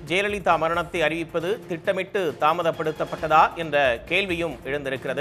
ஜெயலலிதா மரணத்தை அறிவிப்பது திட்டமிட்டு தாமதப்படுத்தப்பட்டதா என்ற கேள்வியும் எழுந்திருக்கிறது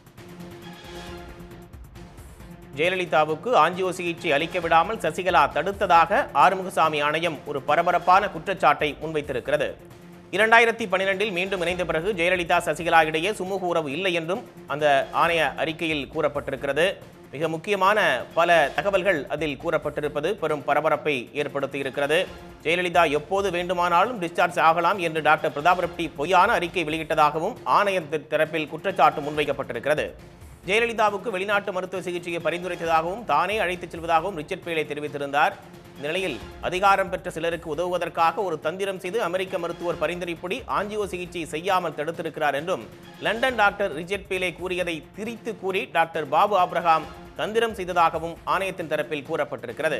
ஜெயலலிதாவுக்கு ஆஞ்சியோ சிகிச்சை அளிக்க விடாமல் சசிகலா தடுத்ததாக ஆறுமுகசாமி ஆணையம் ஒரு பரபரப்பான குற்றச்சாட்டை முன்வைத்திருக்கிறது இரண்டாயிரத்தி பன்னிரெண்டில் மீண்டும் இணைந்த பிறகு ஜெயலலிதா சசிகலா இடையே சுமூக உறவு இல்லை என்றும் அந்த ஆணைய அறிக்கையில் கூறப்பட்டிருக்கிறது மிக முக்கியமான பல தகவல்கள் அதில் கூறப்பட்டிருப்பது பெரும் பரபரப்பை ஏற்படுத்தி இருக்கிறது ஜெயலலிதா எப்போது வேண்டுமானாலும் டிஸ்சார்ஜ் ஆகலாம் என்று டாக்டர் பிரதாப் ரெட்டி பொய்யான அறிக்கை வெளியிட்டதாகவும் ஆணையத்தின் தரப்பில் குற்றச்சாட்டு முன்வைக்கப்பட்டிருக்கிறது ஜெயலலிதாவுக்கு வெளிநாட்டு மருத்துவ சிகிச்சையை பரிந்துரைத்ததாகவும் தானே அழைத்துச் செல்வதாகவும் ரிச்சர்ட் பேலே தெரிவித்திருந்தார் இந்த நிலையில் அதிகாரம் பெற்ற சிலருக்கு உதவுவதற்காக ஒரு தந்திரம் செய்து அமெரிக்க மருத்துவர் பரிந்துரைப்படி ஆஞ்சியோ சிகிச்சை செய்யாமல் தடுத்திருக்கிறார் என்றும் லண்டன் டாக்டர் ரிச்சர்ட் பேலே கூறியதை திரித்து கூறி டாக்டர் பாபு ஆப்ரஹாம் தந்திரம் செய்ததாகவும் ஆணையத்தின் தரப்பில் கூறப்பட்டிருக்கிறது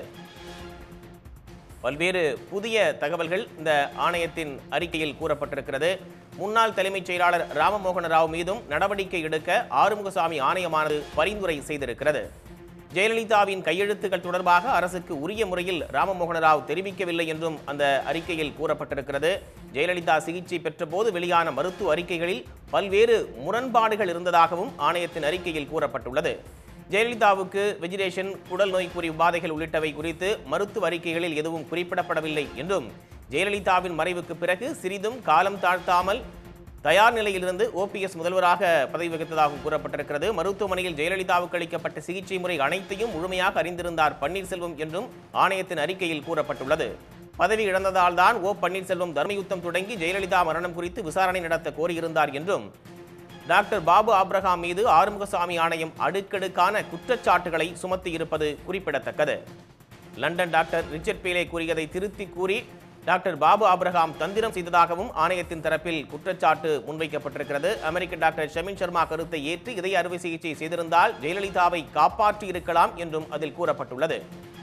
பல்வேறு புதிய தகவல்கள் இந்த ஆணையத்தின் அறிக்கையில் கூறப்பட்டிருக்கிறது முன்னாள் தலைமைச் செயலாளர் ராமமோகன ராவ் மீதும் நடவடிக்கை எடுக்க ஆறுமுகசாமி ஆணையமானது பரிந்துரை செய்திருக்கிறது ஜெயலலிதாவின் கையெழுத்துக்கள் தொடர்பாக அரசுக்கு உரிய முறையில் ராமமோகன ராவ் தெரிவிக்கவில்லை என்றும் அந்த அறிக்கையில் கூறப்பட்டிருக்கிறது ஜெயலலிதா சிகிச்சை பெற்றபோது வெளியான மருத்துவ அறிக்கைகளில் பல்வேறு முரண்பாடுகள் இருந்ததாகவும் ஆணையத்தின் அறிக்கையில் கூறப்பட்டுள்ளது ஜெயலலிதாவுக்கு வெஜிடேஷன் குடல் நோய்க்குறி உபாதைகள் உள்ளிட்டவை குறித்து மருத்துவ அறிக்கைகளில் எதுவும் குறிப்பிடப்படவில்லை என்றும் ஜெயலலிதாவின் மறைவுக்கு பிறகு சிறிதும் காலம் தாழ்த்தாமல் தயார் நிலையிலிருந்து ஓபிஎஸ் முதல்வராக பதவி வகித்ததாகவும் கூறப்பட்டிருக்கிறது மருத்துவமனையில் ஜெயலலிதாவுக்கு அளிக்கப்பட்ட சிகிச்சை முறை அனைத்தையும் முழுமையாக அறிந்திருந்தார் பன்னீர்செல்வம் என்றும் ஆணையத்தின் அறிக்கையில் கூறப்பட்டுள்ளது பதவி இழந்ததால் தான் ஓ பன்னீர்செல்வம் தர்மயுத்தம் தொடங்கி ஜெயலலிதா மரணம் குறித்து விசாரணை நடத்த கோரியிருந்தார் என்றும் டாக்டர் பாபு ஆப்ரஹாம் மீது ஆறுமுகசாமி ஆணையம் அடுக்கடுக்கான குற்றச்சாட்டுகளை சுமத்தி இருப்பது குறிப்பிடத்தக்கது லண்டன் டாக்டர் ரிச்சர்ட் பேலே கூறியதை திருத்தி கூறி டாக்டர் பாபு ஆப்ரஹாம் தந்திரம் செய்ததாகவும் ஆணையத்தின் தரப்பில் குற்றச்சாட்டு முன்வைக்கப்பட்டிருக்கிறது அமெரிக்க டாக்டர் ஷமின் சர்மா கருத்தை ஏற்று இதய அறுவை சிகிச்சை செய்திருந்தால் ஜெயலலிதாவை காப்பாற்றி இருக்கலாம் என்றும் அதில் கூறப்பட்டுள்ளது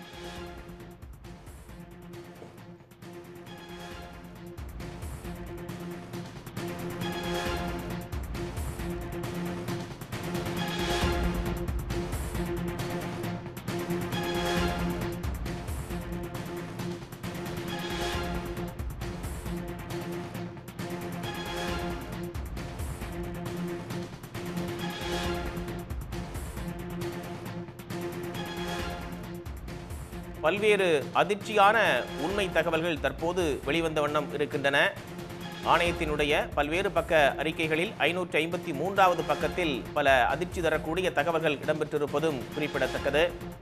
பல்வேறு அதிர்ச்சியான உண்மை தகவல்கள் தற்போது வெளிவந்த வண்ணம் இருக்கின்றன ஆணையத்தினுடைய பல்வேறு பக்க அறிக்கைகளில் ஐநூற்றி ஐம்பத்தி மூன்றாவது பக்கத்தில் பல அதிர்ச்சி தரக்கூடிய தகவல்கள் இடம்பெற்றிருப்பதும் குறிப்பிடத்தக்கது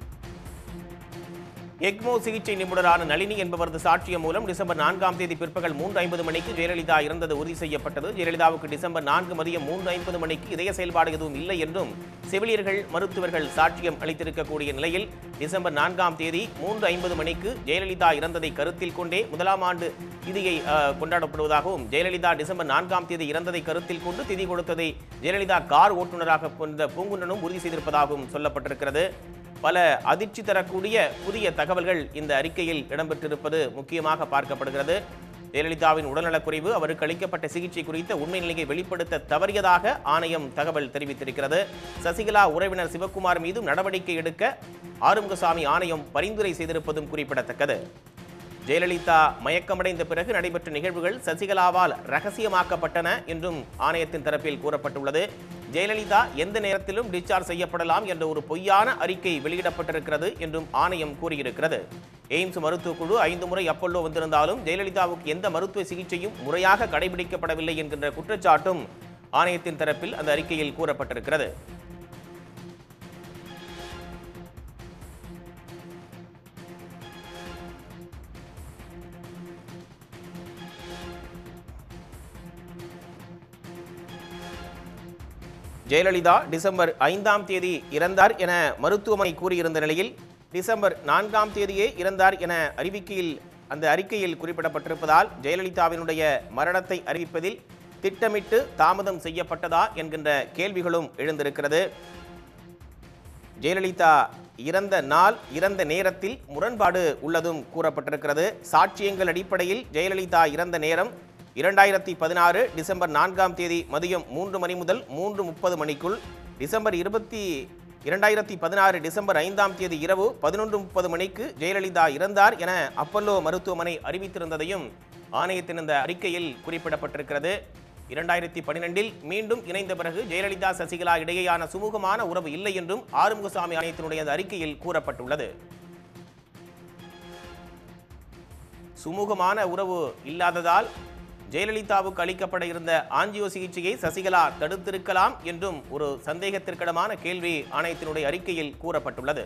எக்மோ சிகிச்சை நிபுணரான நளினி என்பவரது சாட்சியம் மூலம் டிசம்பர் நான்காம் தேதி பிற்பகல் மூன்று ஐம்பது மணிக்கு ஜெயலலிதா இறந்தது உறுதி செய்யப்பட்டது ஜெயலலிதாவுக்கு டிசம்பர் நான்கு மதியம் மூன்று ஐம்பது மணிக்கு இதய செயல்பாடு எதுவும் இல்லை என்றும் செவிலியர்கள் மருத்துவர்கள் சாட்சியம் அளித்திருக்கக்கூடிய நிலையில் டிசம்பர் நான்காம் தேதி மூன்று ஐம்பது மணிக்கு ஜெயலலிதா இறந்ததை கருத்தில் கொண்டே முதலாம் ஆண்டு திதியை அஹ், கொண்டாடப்படுவதாகவும் ஜெயலலிதா டிசம்பர் நான்காம் தேதி இறந்ததை கருத்தில் கொண்டு திதி கொடுத்ததை ஜெயலலிதா கார் ஓட்டுநராக கொண்ட பூங்குன்றனும் உறுதி செய்திருப்பதாகவும் சொல்லப்பட்டிருக்கிறது பல அதிர்ச்சி தரக்கூடிய புதிய தகவல்கள் இந்த அறிக்கையில் இடம்பெற்றிருப்பது முக்கியமாக பார்க்கப்படுகிறது ஜெயலலிதாவின் உடல்நலக்குறைவு அவருக்கு அளிக்கப்பட்ட சிகிச்சை குறித்த உண்மை நிலையை வெளிப்படுத்த தவறியதாக ஆணையம் தகவல் தெரிவித்திருக்கிறது சசிகலா உறவினர் சிவக்குமார் மீதும் நடவடிக்கை எடுக்க ஆறுமுகசாமி ஆணையம் பரிந்துரை செய்திருப்பதும் குறிப்பிடத்தக்கது ஜெயலலிதா மயக்கமடைந்த பிறகு நடைபெற்ற நிகழ்வுகள் சசிகலாவால் ரகசியமாக்கப்பட்டன என்றும் ஆணையத்தின் தரப்பில் கூறப்பட்டுள்ளது ஜெயலலிதா எந்த நேரத்திலும் டிஸ்சார்ஜ் செய்யப்படலாம் என்ற ஒரு பொய்யான அறிக்கை வெளியிடப்பட்டிருக்கிறது என்றும் ஆணையம் கூறியிருக்கிறது எய்ம்ஸ் மருத்துவக் குழு ஐந்து முறை அப்பல்லோ வந்திருந்தாலும் ஜெயலலிதாவுக்கு எந்த மருத்துவ சிகிச்சையும் முறையாக கடைபிடிக்கப்படவில்லை என்கின்ற குற்றச்சாட்டும் ஆணையத்தின் தரப்பில் அந்த அறிக்கையில் கூறப்பட்டிருக்கிறது ஜெயலலிதா டிசம்பர் ஐந்தாம் தேதி இறந்தார் என மருத்துவமனை கூறியிருந்த நிலையில் டிசம்பர் நான்காம் தேதியே இறந்தார் என அறிவிக்கையில் அந்த அறிக்கையில் குறிப்பிடப்பட்டிருப்பதால் ஜெயலலிதாவினுடைய மரணத்தை அறிவிப்பதில் திட்டமிட்டு தாமதம் செய்யப்பட்டதா என்கின்ற கேள்விகளும் எழுந்திருக்கிறது ஜெயலலிதா இறந்த நாள் இறந்த நேரத்தில் முரண்பாடு உள்ளதும் கூறப்பட்டிருக்கிறது சாட்சியங்கள் அடிப்படையில் ஜெயலலிதா இறந்த நேரம் இரண்டாயிரத்தி பதினாறு டிசம்பர் நான்காம் தேதி மதியம் மூன்று மணி முதல் மூன்று முப்பது மணிக்குள் டிசம்பர் இருபத்தி இரண்டாயிரத்தி பதினாறு டிசம்பர் ஐந்தாம் தேதி இரவு பதினொன்று முப்பது மணிக்கு ஜெயலலிதா இறந்தார் என அப்பல்லோ மருத்துவமனை அறிவித்திருந்ததையும் ஆணையத்தின் இந்த அறிக்கையில் குறிப்பிடப்பட்டிருக்கிறது இரண்டாயிரத்தி பன்னிரெண்டில் மீண்டும் இணைந்த பிறகு ஜெயலலிதா சசிகலா இடையேயான சுமூகமான உறவு இல்லை என்றும் ஆறுமுகசாமி ஆணையத்தினுடைய அந்த அறிக்கையில் கூறப்பட்டுள்ளது சுமூகமான உறவு இல்லாததால் ஜெயலலிதாவுக்கு அளிக்கப்பட இருந்த ஆஞ்சியோ சிகிச்சையை சசிகலா தடுத்திருக்கலாம் என்றும் ஒரு சந்தேகத்திற்கிடமான கேள்வி ஆணையத்தினுடைய அறிக்கையில் கூறப்பட்டுள்ளது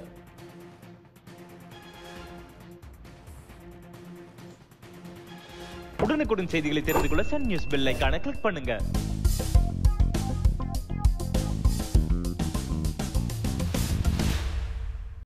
உடனுக்குடன் செய்திகளை தெரிந்து கொள்ள சன் நியூஸ் பெல் ஐகானை கிளிக் பண்ணுங்க